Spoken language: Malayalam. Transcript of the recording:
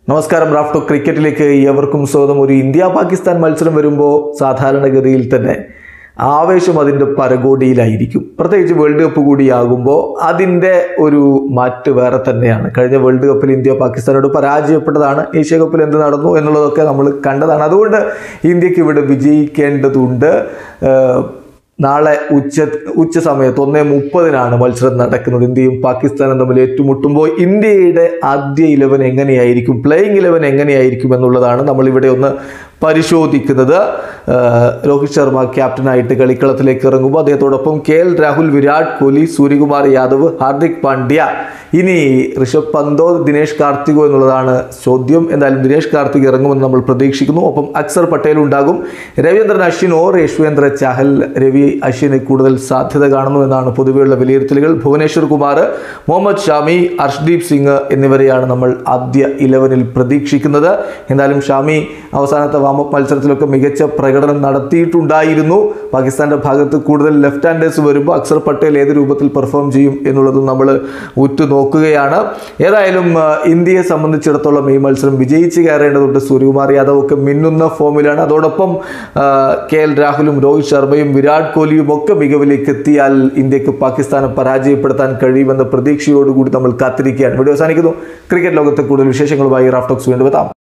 നമസ്കാരം റാഫ്റ്റോ ക്രിക്കറ്റിലേക്ക് ഏവർക്കും സ്വാഗതം ഒരു ഇന്ത്യ പാകിസ്ഥാൻ മത്സരം വരുമ്പോൾ സാധാരണഗതിയിൽ തന്നെ ആവേശം അതിൻ്റെ പരകോടിയിലായിരിക്കും പ്രത്യേകിച്ച് വേൾഡ് കപ്പ് കൂടിയാകുമ്പോൾ അതിൻ്റെ ഒരു മാറ്റ് വേറെ തന്നെയാണ് കഴിഞ്ഞ വേൾഡ് കപ്പിൽ ഇന്ത്യ പാകിസ്ഥാനോട് പരാജയപ്പെട്ടതാണ് ഏഷ്യ കപ്പിൽ എന്ത് നടന്നു എന്നുള്ളതൊക്കെ നമ്മൾ കണ്ടതാണ് അതുകൊണ്ട് ഇന്ത്യക്ക് ഇവിടെ വിജയിക്കേണ്ടതുണ്ട് ഏഹ് നാളെ ഉച്ച ഉച്ച സമയത്ത് ഒന്നേ മുപ്പതിനാണ് മത്സരം നടക്കുന്നത് ഇന്ത്യയും പാകിസ്ഥാനും തമ്മിൽ ഏറ്റുമുട്ടുമ്പോൾ ഇന്ത്യയുടെ ആദ്യ ഇലവൻ എങ്ങനെയായിരിക്കും പ്ലേയിങ് ഇലവൻ എങ്ങനെയായിരിക്കും എന്നുള്ളതാണ് നമ്മൾ ഇവിടെ ഒന്ന് പരിശോധിക്കുന്നത് ആഹ് രോഹിത് ശർമ്മ ക്യാപ്റ്റനായിട്ട് കളിക്കളത്തിലേക്ക് ഇറങ്ങുമ്പോൾ അദ്ദേഹത്തോടൊപ്പം കെ എൽ രാഹുൽ വിരാട് കോഹ്ലി സൂര്യകുമാർ യാദവ് ഹാർദിക് പാണ്ഡ്യ ഇനി ഋഷഭ് പന്തോ ദിനേഷ് കാർത്തികോ എന്നുള്ളതാണ് ചോദ്യം എന്തായാലും ദിനേഷ് കാർത്തിക് ഇറങ്ങുമെന്ന് നമ്മൾ പ്രതീക്ഷിക്കുന്നു ഒപ്പം അക്സർ പട്ടേൽ ഉണ്ടാകും രവീന്ദ്രൻ അശ്വിനോ യശ്വേന്ദ്ര ചഹൽ രവി അശ്വിന് കൂടുതൽ സാധ്യത കാണുന്നു എന്നാണ് പൊതുവെയുള്ള വിലയിരുത്തലുകൾ ഭുവനേശ്വർ കുമാർ മുഹമ്മദ് ഷാമി അർഷ്ദീപ് സിംഗ് എന്നിവരെയാണ് നമ്മൾ ആദ്യ ഇലവനിൽ പ്രതീക്ഷിക്കുന്നത് എന്തായാലും ഷാമി അവസാനത്തെ വാമപ്പ് മത്സരത്തിലൊക്കെ മികച്ച പ്രകടനം നടത്തിയിട്ടുണ്ടായിരുന്നു പാകിസ്ഥാന്റെ ഭാഗത്ത് കൂടുതൽ ലെഫ്റ്റ് ഹാൻഡേഴ്സ് വരുമ്പോൾ അക്സർ പട്ടേൽ ഏത് രൂപത്തിൽ പെർഫോം ചെയ്യും എന്നുള്ളതും നമ്മൾ ഉറ്റുനോക്കുകയാണ് ഏതായാലും ആ, ഇന്ത്യയെ സംബന്ധിച്ചിടത്തോളം ഈ മത്സരം വിജയിച്ച് കയറേണ്ടതുണ്ട് സൂര്യകുമാർ യാദവ് ഒക്കെ മിന്നുന്ന ഫോമിലാണ് അതോടൊപ്പം ആ, കെ എൽ രാഹുലും രോഹിത് ശർമ്മയും വിരാട് കോഹ്ലിയും ഒക്കെ മികവിലേക്ക് എത്തിയാൽ ഇന്ത്യക്ക് പാകിസ്ഥാനെ പരാജയപ്പെടുത്താൻ കഴിയുമെന്ന പ്രതീക്ഷയോടുകൂടി നമ്മൾ കാത്തിരിക്കുകയാണ് വീഡിയോ അവസാനിക്കുന്നു ക്രിക്കറ്റ് ലോകത്തെ കൂടുതൽ വിശേഷങ്ങളുമായി റാഫ്റ്റോക്സ് വീണ്ടും എത്താം